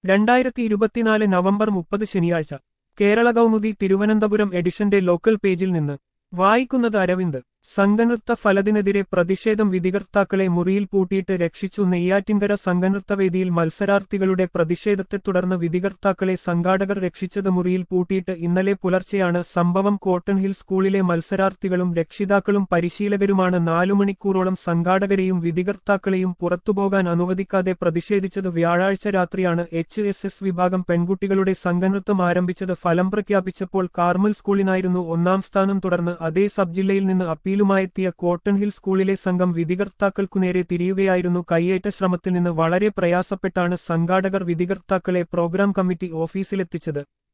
രണ്ടായിരത്തി ഇരുപത്തിനാല് നവംബർ മുപ്പത് ശനിയാഴ്ച കേരള കൗമുദി തിരുവനന്തപുരം എഡിഷന്റെ ലോക്കൽ പേജിൽ നിന്ന് വായിക്കുന്നത് അരവിന്ദ് സംഘനൃത്ത ഫലത്തിനെതിരെ പ്രതിഷേധം വിധികർത്താക്കളെ മുറിയിൽ പൂട്ടിയിട്ട് രക്ഷിച്ചു നെയ്യാറ്റിൻകര സംഘനൃത്തവേദിയിൽ മത്സരാർത്ഥികളുടെ പ്രതിഷേധത്തെ തുടർന്ന് വിധികർത്താക്കളെ സംഘാടകർ രക്ഷിച്ചത് മുറിയിൽ പൂട്ടിയിട്ട് ഇന്നലെ പുലർച്ചെയാണ് സംഭവം കോട്ടൺ ഹിൽ സ്കൂളിലെ മത്സരാർത്ഥികളും രക്ഷിതാക്കളും പരിശീലകരുമാണ് നാലു മണിക്കൂറോളം സംഘാടകരെയും വിധികർത്താക്കളെയും പുറത്തുപോകാൻ അനുവദിക്കാതെ പ്രതിഷേധിച്ചത് വ്യാഴാഴ്ച രാത്രിയാണ് എച്ച് എസ് എസ് വിഭാഗം പെൺകുട്ടികളുടെ സംഘനൃത്തം ആരംഭിച്ചത് ഫലം പ്രഖ്യാപിച്ചപ്പോൾ കാർമൽ സ്കൂളിനായിരുന്നു ഒന്നാം സ്ഥാനം തുടർന്ന് അതേ സബ് ജില്ലയിൽ നിന്ന് അപ്പീലുമായെത്തിയ കോട്ടൺ ഹിൽ സ്കൂളിലെ സംഘം വിധികർത്താക്കൾക്കു നേരെ തിരിയുകയായിരുന്നു കയ്യേറ്റ ശ്രമത്തിൽ നിന്ന് വളരെ പ്രയാസപ്പെട്ടാണ് സംഘാടകർ വിധികർത്താക്കളെ പ്രോഗ്രാം കമ്മിറ്റി ഓഫീസിലെത്തിച്ചത്